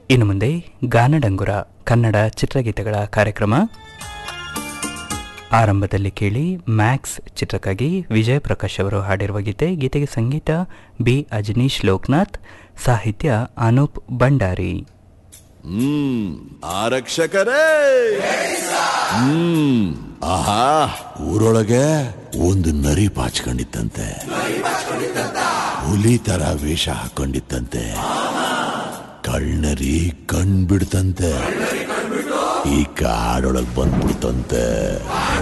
ಇನ್ನು ಮುಂದೆ ಗಾನಡಂಗುರ ಕನ್ನಡ ಚಿತ್ರಗೀತೆಗಳ ಕಾರ್ಯಕ್ರಮ ಆರಂಭದಲ್ಲಿ ಕೇಳಿ ಮ್ಯಾಕ್ಸ್ ಚಿತ್ರಕ್ಕಾಗಿ ವಿಜಯ್ ಪ್ರಕಾಶ್ ಅವರು ಹಾಡಿರುವ ಗೀತೆ ಗೀತೆಗೆ ಸಂಗೀತ ಬಿ ಅಜನೀಶ್ ಲೋಕನಾಥ್ ಸಾಹಿತ್ಯ ಅನೂಪ್ ಭಂಡಾರಿ ಹ್ಮ್ ಆರಕ್ಷಕರೇ ಹ್ಮ್ ಆಹಾ ಊರೊಳಗೆ ಒಂದು ನರಿ ಪಾಚ್ಕೊಂಡಿತ್ತಂತೆ ಹುಲಿ ತರ ವೇಷ ಹಾಕೊಂಡಿತ್ತಂತೆ ಕಳ್ನರಿ ಕಣ್ ಬಿಡ್ತಂತೆ ಈ ಕಾಡೊಳಗ್ ಬಂದ್ಬಿಡ್ತಂತೆ